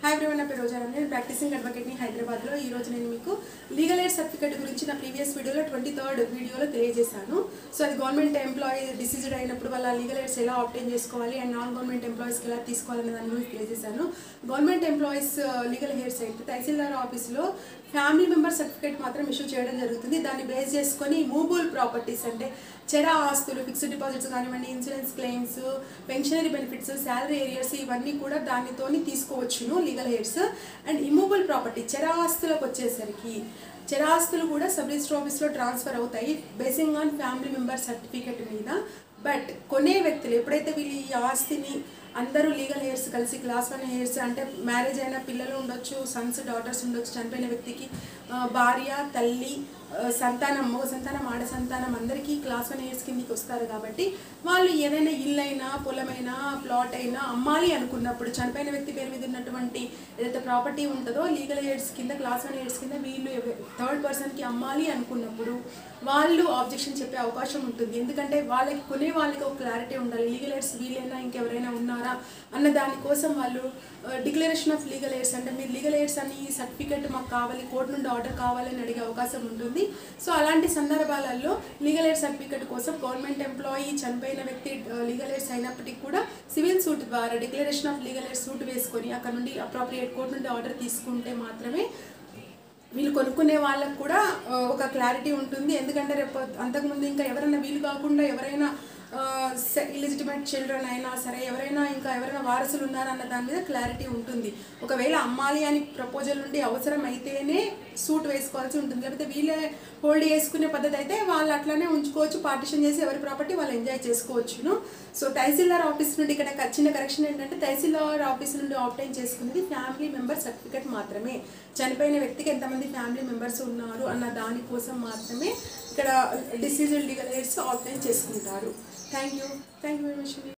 hi everyone నా పేరు రోజా నేను ప్రాక్టీసింగ్ అడ్వకేట్ని హైదరాబాద్లో ఈ రోజు నేను మీకు లీగల్ ఎయిడ్ సర్టిఫికేట్ గురించి నా ప్రీవియస్ వీడియోలో ట్వంటీ థర్డ్ వీడియోలో తెలియజేశాను సో అది గవర్నమెంట్ ఎంప్లాయీ డిసీజ్డ్ అయినప్పుడు వాళ్ళ లీగల్ ఎయిడ్స్ ఎలా ఆప్టైన్ చేసుకోవాలి అండ్ నాన్ గవర్నమెంట్ ఎంప్లాయీస్కి ఎలా తీసుకోవాలనే దాని గురించి తెలియజేశాను గవర్నమెంట్ ఎంప్లాయీస్ లీగల్ హెయిర్స్ అయితే తహసీల్దార్ ఆఫీస్లో ఫ్యామిలీ మెంబర్ సర్టిఫికేట్ మాత్రం ఇష్యూ చేయడం జరుగుతుంది దాన్ని బేస్ చేసుకొని మూవబుల్ ప్రాపర్టీస్ అంటే చెరా ఆస్తులు ఫిక్స్డ్ డిపాజిట్స్ కానివ్వండి insurance claims pensionary benefits salary arrears ఇవన్నీ కూడా దానితోని తీసుకోవచ్చును legal heirs and immovable property చెరా ఆస్తులకు వచ్చేసరికి చెరాస్తులు కూడా సబ్ రిజిస్టర్ ఆఫీస్లో ట్రాన్స్ఫర్ అవుతాయి basing on family member certificate మీద బట్ కొనే వ్యక్తులు ఎప్పుడైతే వీళ్ళు ఈ ఆస్తిని అందరూ లీగల్ హెయిర్స్ కలిసి క్లాస్ వన్ హెయిర్స్ అంటే మ్యారేజ్ అయిన పిల్లలు ఉండొచ్చు సన్స్ డాటర్స్ ఉండొచ్చు చనిపోయిన వ్యక్తికి ఆ, భార్య తల్లి ఆ, సంతానం మగ సంతానం ఆడ సంతానం అందరికీ క్లాస్ వన్ హెయిర్స్ కిందకి వస్తారు కాబట్టి వాళ్ళు ఏదైనా ఇల్లు అయినా పొలమైనా ప్లాట్ అయినా అమ్మాలి అనుకున్నప్పుడు చనిపోయిన వ్యక్తి పేరు మీద ఉన్నటువంటి ఏదైతే ప్రాపర్టీ ఉంటుందో లీగల్ హెయిర్స్ కింద క్లాస్ వన్ హెయిర్స్ కింద వీళ్ళు థర్డ్ పర్సన్కి అమ్మాలి అనుకున్నప్పుడు వాళ్ళు ఆబ్జెక్షన్ చెప్పే అవకాశం ఉంటుంది ఎందుకంటే వాళ్ళకి కొనే వాళ్ళకి ఒక క్లారిటీ ఉండాలి లీగల్ ఎయిడ్స్ వీళ్ళైనా ఇంకెవరైనా ఉన్నారా అన్న దానికోసం వాళ్ళు డిక్లరేషన్ ఆఫ్ లీగల్ ఎయిడ్స్ అంటే మీరు లీగల్ ఎయిడ్స్ అని ఈ సర్టిఫికేట్ మాకు కావాలి కోర్టు నుండి ఆర్డర్ కావాలని అడిగే అవకాశం ఉంటుంది సో అలాంటి సందర్భాలలో లీగల్ ఎయిడ్ సర్టిఫికేట్ కోసం గవర్నమెంట్ ఎంప్లాయీ చనిపోయిన వ్యక్తి లీగల్ ఎయిడ్స్ అయినప్పటికీ కూడా సివిల్ సూట్ ద్వారా declaration of legal heir suit వేసుకొని అక్కడ నుండి అప్రోప్రియేట్ కోర్టు నుండి ఆర్డర్ తీసుకుంటే మాత్రమే వీళ్ళు కొనుక్కునే వాళ్ళకు కూడా ఆ, ఒక క్లారిటీ ఉంటుంది ఎందుకంటే రేపు అంతకుముందు ఇంకా ఎవరైనా వీలు కాకుండా ఎవరైనా ఇలిజిటిమేట్ చిల్డ్రన్ అయినా సరే ఎవరైనా ఇంకా ఎవరైనా వారసులు ఉన్నారన్న దాని మీద క్లారిటీ ఉంటుంది ఒకవేళ అమ్మాలి అని ప్రపోజల్ నుండి అవసరం అయితేనే సూట్ వేసుకోవాల్సి ఉంటుంది లేకపోతే వీళ్ళే హోల్డ్ చేసుకునే పద్ధతి అయితే వాళ్ళు అట్లానే ఉంచుకోవచ్చు పార్టిషన్ చేసి ఎవరి ప్రాపర్టీ వాళ్ళు ఎంజాయ్ చేసుకోవచ్చును సో తహసీల్దార్ ఆఫీస్ నుండి ఇక్కడ ఒక చిన్న కరెక్షన్ ఏంటంటే తహసీల్దార్ ఆఫీస్ నుండి ఆప్టైన్ చేసుకునేది ఫ్యామిలీ మెంబర్ సర్టిఫికేట్ మాత్రమే చనిపోయిన వ్యక్తికి ఎంతమంది ఫ్యామిలీ మెంబర్స్ ఉన్నారు అన్న దానికోసం మాత్రమే ఇక్కడ డిసీజ్డ్ లీగల్ ఎయిడ్స్ ఆప్టైన్ చేసుకుంటారు thank you thank you very much